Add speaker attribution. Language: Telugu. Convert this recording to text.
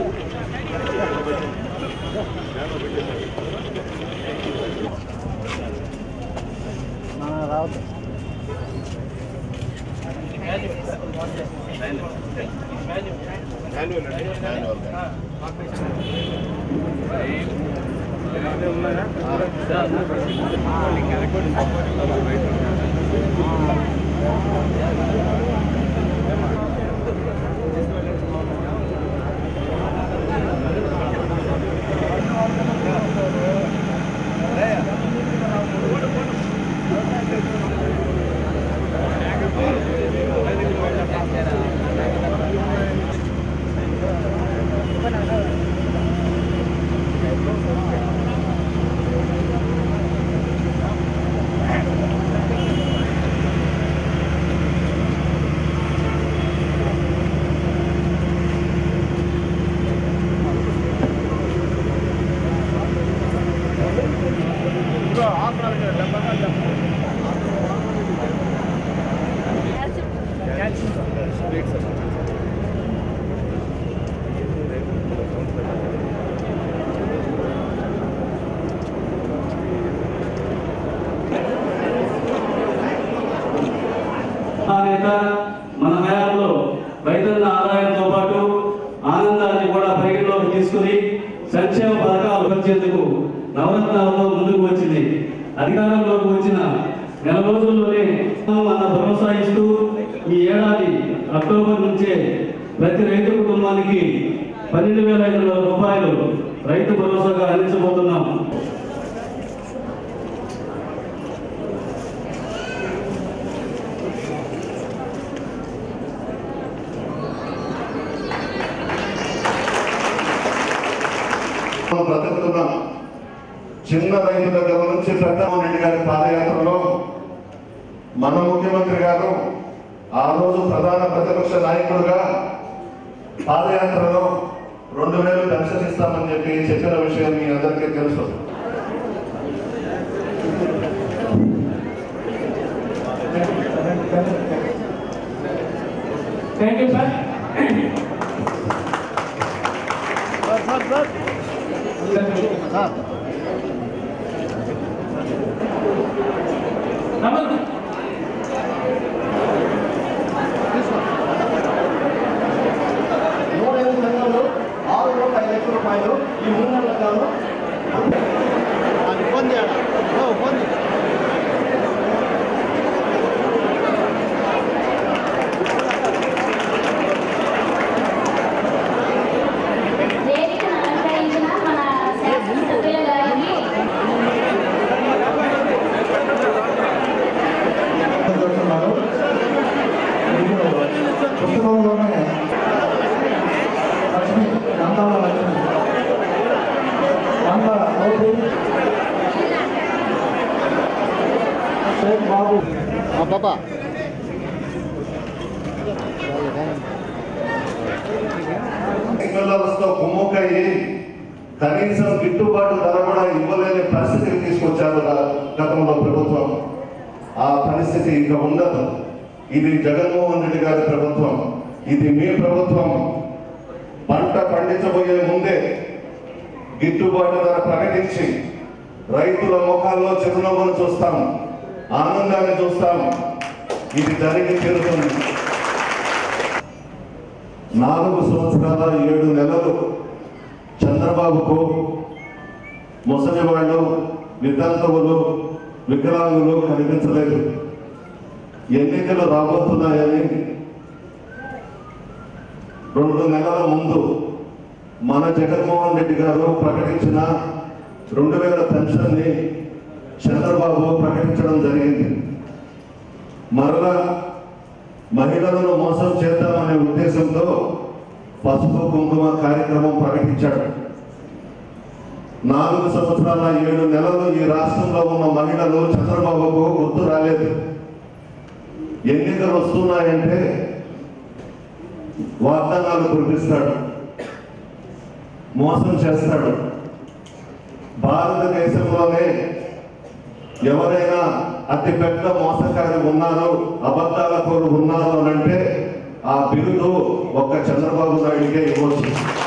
Speaker 1: రావద్దు
Speaker 2: ఆ నేత మన హయాంలో రైతన్న ఆదాయంతో పాటు ఆనందాన్ని కూడా పరిగణలోకి తీసుకుని సంక్షేమ పథకాలు వచ్చేందుకు నవరత్నాలతో ముందుకు వచ్చింది అధికారంలోకి వచ్చిన నెల రోజుల్లోనే అన్న భరోసా ఇస్తూ ఈ ఏడాది అక్టోబర్ నుంచే ప్రతి రైతు కుటుంబానికి పన్నెండు వేల ఐదు వందల రూపాయలు రైతు భరోసాగా అందించబోతున్నాం
Speaker 3: మనం బ్రతుకుతున్నాం చిన్న రైతు దగ్గర నుంచి ప్రధాన రెడ్డి గారి పాదయాత్రలో మన ముఖ్యమంత్రి గారు ఆ రోజు ప్రధాన ప్రతిపక్ష నాయకుడుగా పాదయాత్రలో రెండు వేలు పెన్షన్ ఇస్తామని చెప్పి చెప్పిన విషయం మీ అందరికీ తెలుసు
Speaker 2: థ్యాంక్ యూ సార్ నమస్తే
Speaker 1: నూరైదు సంఘాలు ఆరు కోట్ల ఐదు లక్షల రూపాయలు ఈ మూడు నెలల కాలం ఫోన్ చేయాలి ఫోన్
Speaker 4: వేదికను అలంకరించిన మన శాసనసభ్యుల గారికి
Speaker 1: చేస్తున్నారు ఇప్పుడు పుస్తకంలోనే లక్ష్మి నందాల లక్ష్మి నంద నౌరి షేక్ బాబు బాబా
Speaker 3: సింగలర్స్తో కుమ్ముకయ్యి కనీసం గిట్టుబాటు ధర కూడా ఇవ్వలేని పరిస్థితికి తీసుకొచ్చారు గా- గతంలో ప్రభుత్వం ఆ పరిస్థితి ఇక ఉండదు ఇది జగన్మోహన్ రెడ్డి గారి ప్రభుత్వం ఇది మీ ప్రభుత్వం పంట పండించబోయే ముందే గిట్టుబాటు ధర ప్రకటించి రైతుల ముఖాల్లో చిరునవ్వును చూస్తాం ఆనందాన్ని చూస్తాం ఇది జరిగి తీరుతుంది నాలుగు సంవత్సరాల ఏడు నెలలు చంద్రబాబుకు ముసలి వాళ్ళు వితంతువులు వికలాంగులు కనిపించలేదు ఎన్నికలు రాబోతున్నాయని రెండు నెలల ముందు మన జగన్మోహన్ రెడ్డి గారు ప్రకటించిన రెండు వేల పెన్షన్ని చంద్రబాబు ప్రకటించడం జరిగింది మరలా మహిళలను మోసం చేద్దామనే ఉద్దేశంతో పసుపు కుంకుమ కార్యక్రమం ప్రకటించాడు నాలుగు సంవత్సరాల ఏడు నెలలు ఈ రాష్ట్రంలో ఉన్న మహిళలు చంద్రబాబుకు గుర్తు రాలేదు ఎన్నికలు వస్తున్నాయంటే వాగ్దానాలు కురిపిస్తాడు మోసం చేస్తాడు భారతదేశంలోనే ఎవరైనా అతి పెద్ద మోసకారి ఉన్నారు అబద్ధాల కోరు ఉన్నారు అని అంటే ఆ బిరుదు ఒక్క చంద్రబాబు నాయుడికే ఇవ్వచ్చు